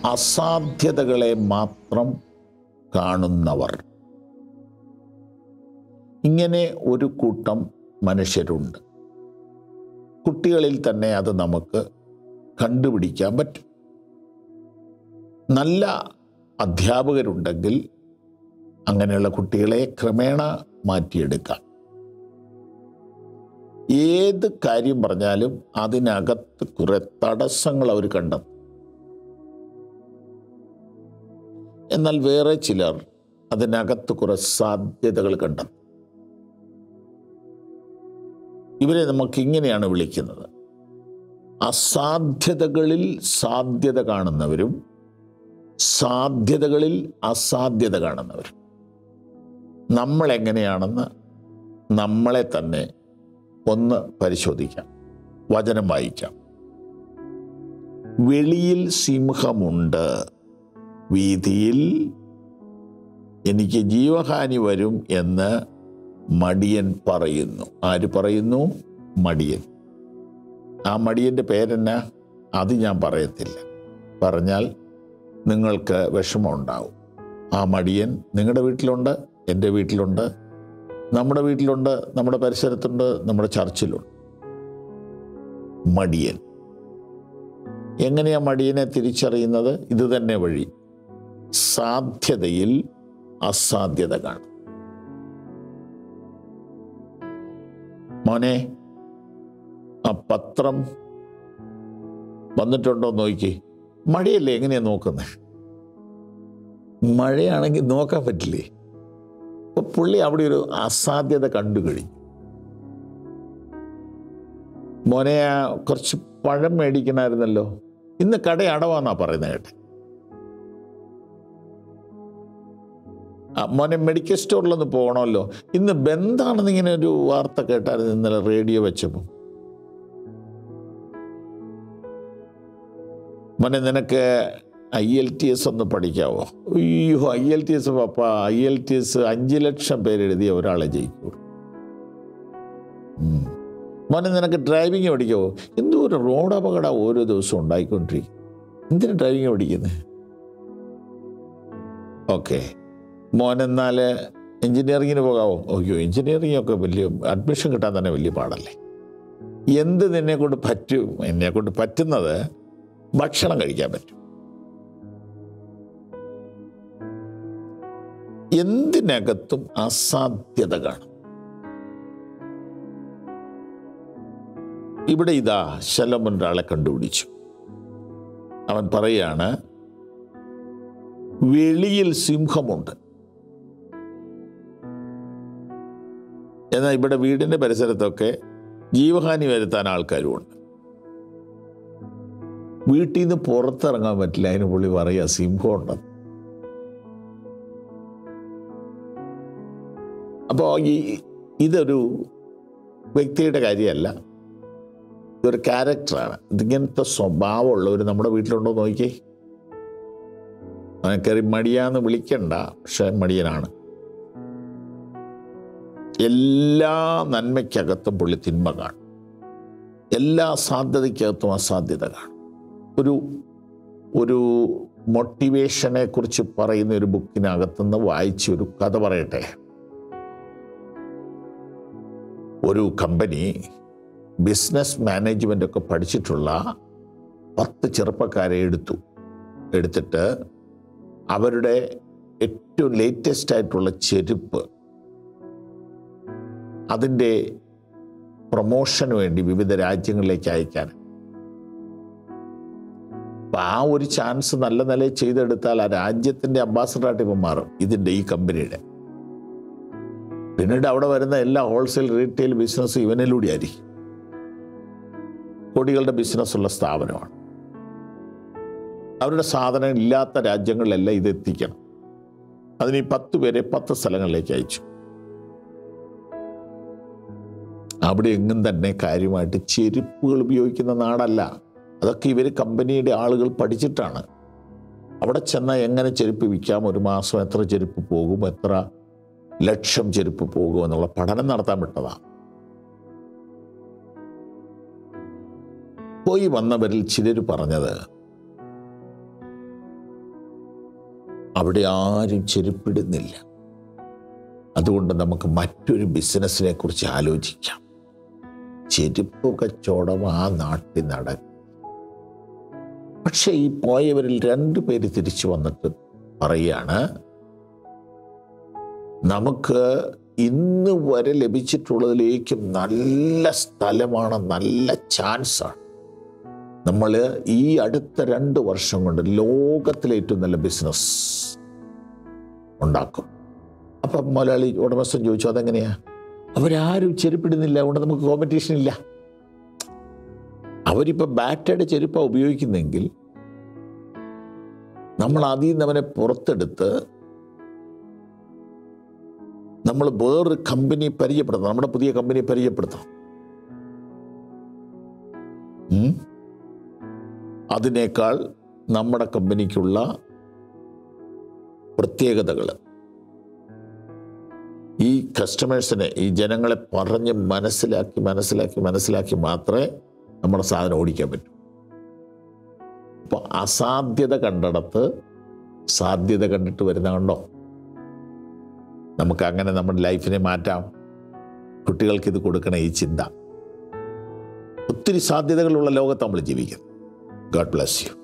അസാധ്യതകളെ മാത്രം കാണുന്നവർ ഇങ്ങനെ ഒരു കൂട്ടം മനുഷ്യരുണ്ട് കുട്ടികളിൽ തന്നെ അത് നമുക്ക് കണ്ടുപിടിക്കാൻ പറ്റും നല്ല അധ്യാപകരുണ്ടെങ്കിൽ അങ്ങനെയുള്ള കുട്ടികളെ ക്രമേണ മാറ്റിയെടുക്കാം ഏത് കാര്യം പറഞ്ഞാലും അതിനകത്ത് കുറെ തടസ്സങ്ങൾ അവർ കണ്ടെത്തും എന്നാൽ വേറെ ചിലർ അതിനകത്ത് കുറെ സാധ്യതകൾ കണ്ടെത്തും ഇവരെ നമുക്ക് ഇങ്ങനെയാണ് വിളിക്കുന്നത് അസാധ്യതകളിൽ സാധ്യത കാണുന്നവരും സാധ്യതകളിൽ അസാധ്യത കാണുന്നവരും നമ്മൾ എങ്ങനെയാണെന്ന് നമ്മളെ തന്നെ ഒന്ന് പരിശോധിക്കാം വചനം വായിക്കാം വെളിയിൽ സിംഹമുണ്ട് വീതിയിൽ എനിക്ക് ജീവഹാനി വരും എന്ന് മടിയൻ പറയുന്നു ആര് പറയുന്നു മടിയൻ ആ മടിയൻ്റെ പേരെന്നാ അത് ഞാൻ പറയത്തില്ല പറഞ്ഞാൽ നിങ്ങൾക്ക് വിഷമമുണ്ടാവും ആ മടിയൻ നിങ്ങളുടെ വീട്ടിലുണ്ട് എൻ്റെ വീട്ടിലുണ്ട് നമ്മുടെ വീട്ടിലുണ്ട് നമ്മുടെ പരിസരത്തുണ്ട് നമ്മുടെ ചർച്ചിലുണ്ട് മടിയൻ എങ്ങനെയാ മടിയനെ തിരിച്ചറിയുന്നത് ഇത് തന്നെ വഴി സാധ്യതയിൽ അസാധ്യത കാണും മോനെ ആ പത്രം വന്നിട്ടുണ്ടോ നോക്കി മഴയല്ലേ എങ്ങനെയാ നോക്കുന്നത് മഴയാണെങ്കിൽ നോക്കാൻ പറ്റില്ലേ അപ്പൊ പുള്ളി അവിടെ ഒരു അസാധ്യത കണ്ടു കഴിഞ്ഞു മോനെ ആ കുറച്ച് പഴം മേടിക്കണമായിരുന്നല്ലോ ഇന്ന് കട അടവാന്നാ പറയുന്നത് കേട്ടെ ആ, മോനെ മെഡിക്കൽ സ്റ്റോറിലൊന്ന് പോകണമല്ലോ ഇന്ന് ബന്ധാണെന്ന് ഇങ്ങനെ ഒരു വാർത്ത കേട്ടായിരുന്നു ഇന്നലെ റേഡിയോ വെച്ചപ്പോൾ മോനെ നിനക്ക് ഐ എൽ ടി എസ് ഒന്ന് പഠിക്കാവോ അയ്യോ ഐ എൽ ടി എസ് പപ്പ ഐ എൽ ടി എസ് അഞ്ച് ലക്ഷം പേര് എഴുതിയ ഒരാളെ ജയിക്കൂ ഉം. മോനെ നിനക്ക് ഡ്രൈവിംഗ് പഠിക്കാവോ എന്തോ ഒരു റോഡ് അപകടം ഓരോ ദിവസവും ഉണ്ടായിക്കൊണ്ടിരിക്കും എന്തിനു ഡ്രൈവിംഗ് പഠിക്കുന്നത് ഓക്കെ മോൻ എന്നാൽ എഞ്ചിനീയറിങ്ങിന് പോകാവോ അയ്യോ എഞ്ചിനീയറിംഗ് ഒക്കെ വലിയ അഡ്മിഷൻ കിട്ടാൻ തന്നെ വലിയ പാടല്ലേ എന്ത് നിന്നെ കൊണ്ട് പറ്റും എന്നെ കൊണ്ട് പറ്റുന്നത് ഭക്ഷണം കഴിക്കാൻ പറ്റും എന്തിനകത്തും അസാധ്യത കാണും ഇവിടെ ഇതാ ശലമൻ ഒരാളെ കണ്ടുപിടിച്ചു അവൻ പറയാണ് വെളിയിൽ സിംഹമുണ്ട് എന്നാൽ ഇവിടെ വീടിന്റെ പരിസരത്തൊക്കെ ജീവഹാനി വരുത്താൻ ആൾക്കാരുമുണ്ട് വീട്ടിൽ നിന്ന് പുറത്തിറങ്ങാൻ പറ്റില്ല അതിന് പുള്ളി പറയുക സിംഹമുണ്ടെന്ന് അപ്പോൾ ഈ ഇതൊരു വ്യക്തിയുടെ കാര്യമല്ല ഇതൊരു ക്യാരക്ടറാണ് ഇതിങ്ങനത്തെ സ്വഭാവമുള്ളവർ നമ്മുടെ വീട്ടിലുണ്ടോ നോക്കിയേ അവനെ കയറി മടിയാന്ന് വിളിക്കണ്ട പക്ഷെ മടിയനാണ് എല്ലാ നന്മയ്ക്കകത്തും പുള്ളി തിന്മ കാണും എല്ലാ സാധ്യതയ്ക്കകത്തും അസാധ്യത കാണും ഒരു ഒരു മോട്ടിവേഷനെ കുറിച്ച് പറയുന്ന ഒരു ബുക്കിനകത്തുനിന്ന് വായിച്ച ഒരു കഥ പറയട്ടെ ഒരു കമ്പനി ബിസിനസ് മാനേജ്മെൻ്റ് ഒക്കെ പഠിച്ചിട്ടുള്ള പത്ത് ചെറുപ്പക്കാരെ എടുത്തു എടുത്തിട്ട് അവരുടെ ഏറ്റവും ലേറ്റസ്റ്റ് ആയിട്ടുള്ള ചെരുപ്പ് അതിൻ്റെ പ്രൊമോഷന് വേണ്ടി വിവിധ രാജ്യങ്ങളിലേക്ക് അയക്കാൻ അപ്പം ആ ഒരു ചാൻസ് നല്ല നിലയിൽ ചെയ്തെടുത്താൽ ആ രാജ്യത്തിൻ്റെ അംബാസഡറായിട്ട് ഇപ്പം മാറും ഇതിൻ്റെ ഈ കമ്പനിയുടെ പിന്നീട് അവിടെ വരുന്ന എല്ലാ ഹോൾസെയിൽ റീറ്റെയിൽ ബിസിനസ്സും ഇവനിലൂടെ ആയിരിക്കും കോടികളുടെ ബിസിനസ്സുള്ള സ്ഥാപനമാണ് അവരുടെ സാധനം ഇല്ലാത്ത രാജ്യങ്ങളിലെല്ലാം ഇത് എത്തിക്കണം അതിന് ഈ പത്ത് പേരെ പത്ത് സ്ഥലങ്ങളിലേക്ക് അയച്ചു അവിടെ എങ്ങും തന്നെ കാര്യമായിട്ട് ചെരുപ്പുകൾ ഉപയോഗിക്കുന്ന നാടല്ല അതൊക്കെ ഇവർ കമ്പനിയുടെ ആളുകൾ പഠിച്ചിട്ടാണ് അവിടെ ചെന്നാൽ എങ്ങനെ ചെരുപ്പ് വിൽക്കാം ഒരു മാസം എത്ര ചെരുപ്പ് പോകും എത്ര ലക്ഷം ചെരുപ്പ് പോകും എന്നുള്ള പഠനം നടത്താൻ വിട്ടതാണ് പോയി വന്നവരിൽ ചിലർ പറഞ്ഞത് അവിടെ ആരും ചെരുപ്പിടുന്നില്ല അതുകൊണ്ട് നമുക്ക് മറ്റൊരു ബിസിനസ്സിനെ കുറിച്ച് ആലോചിക്കാം ചെരുപ്പ് കച്ചവടം ആ നാട്ടിൽ നടക്കും പക്ഷെ ഈ പോയവരിൽ രണ്ടു പേര് തിരിച്ചു വന്നിട്ട് പറയാണ് നമുക്ക് ഇന്ന് വരെ ലഭിച്ചിട്ടുള്ളതിലേക്ക് നല്ല സ്ഥലമാണ് നല്ല ചാൻസാണ് നമ്മൾ ഈ അടുത്ത രണ്ട് വർഷം കൊണ്ട് ലോകത്തിലെ ഏറ്റവും നല്ല ബിസിനസ് ഉണ്ടാക്കും അപ്പം മുതലാളി ഉടമസ്ഥൻ ചോദിച്ചു അതെങ്ങനെയാ അവരാരും ചെരുപ്പിടുന്നില്ല അതുകൊണ്ട് നമുക്ക് കോമ്പറ്റീഷൻ ഇല്ല അവരിപ്പോൾ ബാറ്റയുടെ ചെരുപ്പാണ് ഉപയോഗിക്കുന്നെങ്കിൽ നമ്മൾ അതിൽ നിന്ന് അവനെ പുറത്തെടുത്ത് നമ്മൾ വേറൊരു കമ്പനി പരിചയപ്പെടുത്തണം നമ്മുടെ പുതിയ കമ്പനി പരിചയപ്പെടുത്തണം ഉം? അതിനേക്കാൾ നമ്മുടെ കമ്പനിക്കുള്ള പ്രത്യേകതകൾ ഈ കസ്റ്റമേഴ്സിനെ ഈ ജനങ്ങളെ പറഞ്ഞ് മനസ്സിലാക്കി മനസ്സിലാക്കി മനസ്സിലാക്കി മാത്രമേ നമ്മുടെ സാധനം ഓടിക്കാൻ പറ്റൂ അപ്പോൾ അസാധ്യത കണ്ടിടത്ത് സാധ്യത കണ്ടിട്ട് വരുന്ന കണ്ടോ നമുക്ക് അങ്ങനെ നമ്മുടെ ലൈഫിനെ മാറ്റാം കുട്ടികൾക്ക് ഇത് കൊടുക്കണ ഈ ചിന്ത ഒത്തിരി സാധ്യതകളുള്ള ലോകത്ത് നമ്മൾ ജീവിക്കുന്നു ഗോഡ് ബ്ലസ് യു